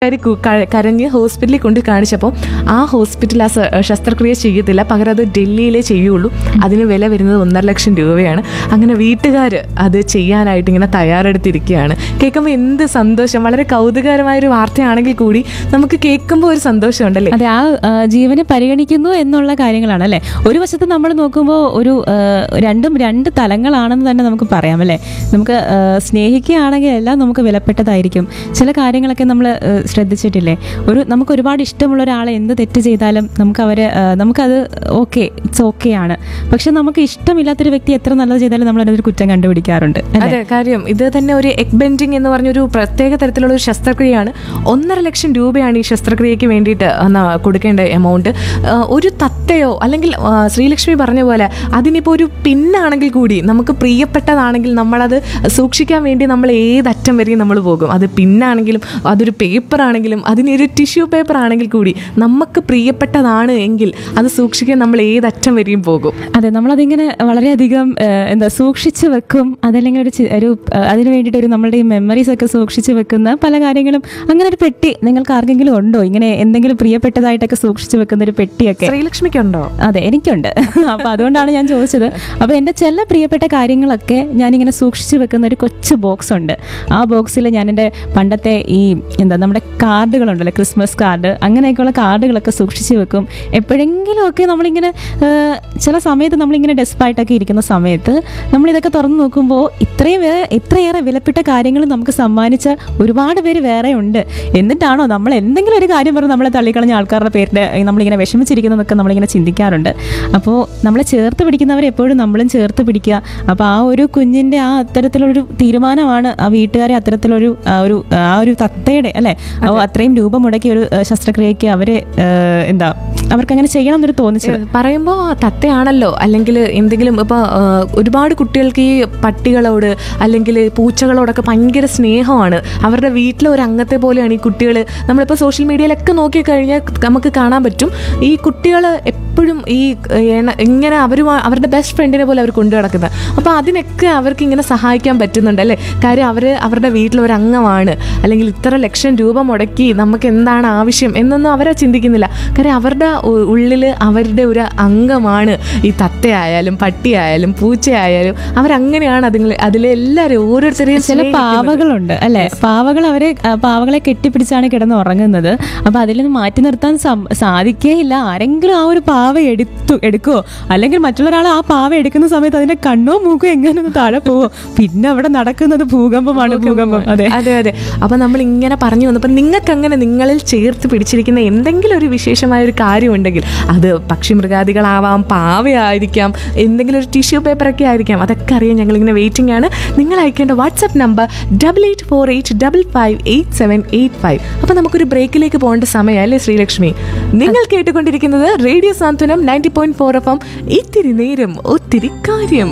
വീട്ടുകാർ കരഞ്ഞ് ഹോസ്പിറ്റലിൽ കൊണ്ട് കാണിച്ചപ്പോൾ ആ ഹോസ്പിറ്റൽ ആ സ- ശസ്ത്രക്രിയ ചെയ്യത്തില്ല പകരം അത് ഡൽഹിയിലേ ചെയ്യുള്ളൂ അതിന് വില വരുന്നത് ഒന്നര ലക്ഷം രൂപയാണ് അങ്ങനെ വീട്ടുകാർ അത് ചെയ്യാനായിട്ട് ഇങ്ങനെ തയ്യാറെടുത്തിരിക്കുകയാണ് കേൾക്കുമ്പോൾ എന്ത് സന്തോഷം വളരെ കൗതുകകരമായ ഒരു വാർത്തയാണെങ്കിൽ കൂടി നമുക്ക് കേൾക്കുമ്പോൾ ഒരു സന്തോഷമുണ്ടല്ലേ അതെ ആ ആ, ജീവനെ പരിഗണിക്കുന്നു എന്നുള്ള കാര്യങ്ങളാണ് അല്ലേ ഒരു വശത്ത് നമ്മൾ നോക്കുമ്പോൾ ഒരു ആ, രണ്ടും രണ്ട് തലങ്ങളാണെന്ന് തന്നെ നമുക്ക് പറയാം അല്ലേ നമുക്ക് ആ, സ്നേഹിക്കുകയാണെങ്കിൽ എല്ലാം നമുക്ക് വിലപ്പെട്ടതായിരിക്കും ചില കാര്യങ്ങളൊക്കെ നമ്മൾ ശ്രദ്ധിച്ചിട്ടില്ലേ ഒരു നമുക്ക് ഒരുപാട് ഇഷ്ടമുള്ള ഒരാളെ എന്ത് തെറ്റ് ചെയ്താലും നമുക്ക് അവരെ ആ, നമുക്കത് ഓക്കെ ഇറ്റ്സ് ഓക്കെ ആണ് പക്ഷെ നമുക്ക് ഇഷ്ടമില്ലാത്തൊരു വ്യക്തി എത്ര നല്ലത് ചെയ്താലും നമ്മൾ അതിനൊരു കുറ്റം കണ്ടുപിടിക്കാറുണ്ട് അല്ലേ അതെ കാര്യം ഇത് തന്നെ ഒരു എഗ് ബെൻഡിങ് എന്ന് പറഞ്ഞൊരു പ്രത്യേക തരത്തിലുള്ള ഒരു ശസ്ത്രക്രിയയാണ് ഒന്നര ലക്ഷം രൂപയാണ് ഈ ശസ്ത്രക്രിയയ്ക്ക് വേണ്ടിയിട്ട് അന്ന് കൊടുക്കേണ്ട എമൗണ്ട് ഒരു തത്തയോ അല്ലെങ്കിൽ ആ, ശ്രീലക്ഷ്മി പറഞ്ഞ പോലെ അതിനിപ്പോൾ ഒരു പിന്നാണെങ്കിൽ കൂടി നമുക്ക് പ്രിയപ്പെട്ടതാണെങ്കിൽ നമ്മളത് സൂക്ഷിക്കാൻ വേണ്ടി നമ്മൾ ഏതറ്റം വരെയും നമ്മൾ പോകും അത് പിന്നാണെങ്കിലും അതൊരു പേപ്പർ ആണെങ്കിലും അതിനൊരു ടിഷ്യൂ പേപ്പർ ആണെങ്കിൽ കൂടി നമുക്ക് പ്രിയപ്പെട്ടതാണ് എങ്കിൽ അത് സൂക്ഷിക്കാൻ നമ്മൾ ഏതറ്റം വരെയും പോകും അതെ നമ്മളതിങ്ങനെ വളരെയധികം ഏഹ്, എന്താ സൂക്ഷിച്ചു വെക്കും അതല്ലെങ്കിൽ ഒരു ചി- ഒരു ഏഹ്, അതിന് വേണ്ടിയിട്ട് ഒരു നമ്മളുടെ ഈ മെമ്മറീസ് ഒക്കെ സൂക്ഷിച്ചു വെക്കുന്ന പല കാര്യങ്ങളും അങ്ങനെ ഒരു പെട്ടി നിങ്ങൾക്ക് ആർക്കെങ്കിലും ഉണ്ടോ ഇങ്ങനെ എന്തെങ്കിലും പ്രിയപ്പെട്ടതായിട്ടൊക്കെ സൂക്ഷിച്ചു വെക്കുന്ന ഒരു പെട്ടിയൊക്കെ ശ്രീലക്ഷ്മിക്കുണ്ടോ അതെ എനിക്കുണ്ട് അപ്പൊ അതുകൊണ്ടാണ് ഞാൻ ചോദിച്ചത് അപ്പൊ എൻ്റെ ചില പ്രിയപ്പെട്ട കാര്യങ്ങളൊക്കെ ഞാനിങ്ങനെ സൂക്ഷിച്ചു വെക്കുന്ന ഒരു കൊച്ചു ബോക്സ് ഉണ്ട് ആ ബോക്സിൽ ഞാൻ എൻ്റെ പണ്ടത്തെ ഈ എന്താ നമ്മുടെ കാർഡുകളുണ്ടല്ലോ ക്രിസ്മസ് കാർഡ് അങ്ങനെയൊക്കെയുള്ള കാർഡുകളൊക്കെ സൂക്ഷിച്ചു വെക്കും എപ്പോഴെങ്കിലും ഒക്കെ നമ്മളിങ്ങനെ ഏഹ്, ചില സമയത്ത് നമ്മളിങ്ങനെ ഡെസ്പായിട്ടൊക്കെ ഇരിക്കുന്ന സമയത്ത് നമ്മളിതൊക്കെ തുറന്നു നോക്കുമ്പോൾ ഇത്രയും വേ- ഇത്രയേറെ വിലപ്പെട്ട കാര്യങ്ങൾ നമുക്ക് സമ്മാനിച്ച ഒരുപാട് പേര് വേറെ ഉണ്ട് എന്നിട്ടാണോ നമ്മൾ എന്തെങ്കിലും ഒരു കാര്യം പറഞ്ഞ് നമ്മളെ തള്ളിക്കളഞ്ഞ ആൾക്കാരുടെ പേരിൽ നമ്മളിങ്ങനെ വിഷമിച്ചിരിക്കുന്നതൊക്കെ നമ്മളിങ്ങനെ ചിന്തിക്കാറുണ്ട് അപ്പോൾ നമ്മളെ ചേർത്ത് പിടിക്കുന്നവരെ എപ്പോഴും നമ്മളും ചേർത്ത് പിടിക്കുക അപ്പോൾ ആ ഒരു കുഞ്ഞിൻ്റെ ആ അത്തരത്തിലൊരു തീരുമാനമാണ് ആ വീട്ടുകാരെ അത്തരത്തിലൊരു ആ ഒരു ആ ഒരു തത്തയുടെ അല്ലേ ആ അത്രയും രൂപ മുടക്കിയ ഒരു ആ, ശസ്ത്രക്രിയയ്ക്ക് അവരെ ആ, എന്താ അവർക്ക് അങ്ങനെ ചെയ്യണം എന്നൊരു തോന്നിച്ചത് പറയുമ്പോൾ തത്തയാണല്ലോ അല്ലെങ്കിൽ എന്തെങ്കിലും ഇപ്പോൾ ഒരുപാട് കുട്ടികൾക്ക് ഈ പട്ടികളോട് അല്ലെങ്കിൽ പൂച്ചകളോടൊക്കെ ഭയങ്കര സ്നേഹമാണ് അവരുടെ വീട്ടിലെ ഒരു അംഗത്തെ പോലെയാണ് ഈ കുട്ടികൾ നമ്മളിപ്പോൾ സോഷ്യൽ മീഡിയയിലൊക്കെ നോക്കിക്കഴിഞ്ഞാൽ നമുക്ക് കാണാൻ പറ്റും ഈ കുട്ടികൾ എപ്പോഴും ഈ ഏണ- ഇങ്ങനെ അവർ അവരുടെ ബെസ്റ്റ് ഫ്രണ്ടിനെ പോലെ അവർ കൊണ്ടു നടക്കുന്നത് അപ്പോൾ അതിനൊക്കെ അവർക്ക് ഇങ്ങനെ സഹായിക്കാൻ പറ്റുന്നുണ്ട് അല്ലേ കാര്യം അവർ അവരുടെ വീട്ടിലെ ഒരു അംഗമാണ് അല്ലെങ്കിൽ ഇത്ര ലക്ഷം രൂപ മുടക്കി നമുക്ക് എന്താണ് ആവശ്യം എന്നൊന്നും അവരെ ചിന്തിക്കുന്നില്ല കാര്യം അവരുടെ ഉള്ളിൽ അവരുടെ ഒരു അംഗമാണ് ഈ തത്തയായാലും പട്ടിയായാലും പൂച്ചയായാലും അവരങ്ങനെയാണ് അതിൽ അതിലെ എല്ലാവരും ഓരോരുത്തരെയും ചില സ്നേഹിക്കുന്നത്. പാവകളുണ്ട് അല്ലെ പാവകൾ അവരെ ആ, പാവകളെ കെട്ടിപ്പിടിച്ചാണ് കിടന്ന് ഉറങ്ങുന്നത് അപ്പൊ അതിൽ നിന്ന് മാറ്റി നിർത്താൻ സം- സാധിക്കേയില്ല ആരെങ്കിലും ആ ഒരു പാവ എടുത്തു എടുക്കുവോ അല്ലെങ്കിൽ മറ്റുള്ളൊരാൾ ആ പാവ എടുക്കുന്ന സമയത്ത് അതിന്റെ കണ്ണോ മൂക്കോ എങ്ങനെ ഒന്ന് താഴെ പോവോ പിന്നെ അവിടെ നടക്കുന്നത് ഭൂകമ്പമാണ് ഭൂകമ്പം അതെ അതെ അതെ അപ്പൊ നമ്മൾ ഇങ്ങനെ പറഞ്ഞു വന്നപ്പോൾ നിങ്ങൾക്ക് അങ്ങനെ നിങ്ങളിൽ ചേർത്ത് പിടിച്ചിരിക്കുന്ന എന്തെങ്കിലും ഒരു വിശേഷമായ ഒരു കാര്യം ഉണ്ടെങ്കിൽ അത് പക്ഷി മൃഗാദികളാവാം പാവയായിരിക്കാം എന്തെങ്കിലും ഒരു ടിഷ്യൂ പേപ്പറൊക്കെ ആയിരിക്കാം അതൊക്കെ അറിയാൻ ഞങ്ങൾ ഇങ്ങനെ വെയിറ്റിംഗ് ആണ് നിങ്ങൾ അയക്കേണ്ട WhatsApp number double eight four eight double five eight seven eight five അപ്പൊ നമുക്കൊരു ബ്രേക്കിലേക്ക് പോകേണ്ട സമയം അല്ലേ ശ്രീലക്ഷ്മി നിങ്ങൾ കേട്ടുകൊണ്ടിരിക്കുന്നത് radio Santhwanam ninety point four F M ഇത്തിരി നേരം ഒത്തിരി കാര്യം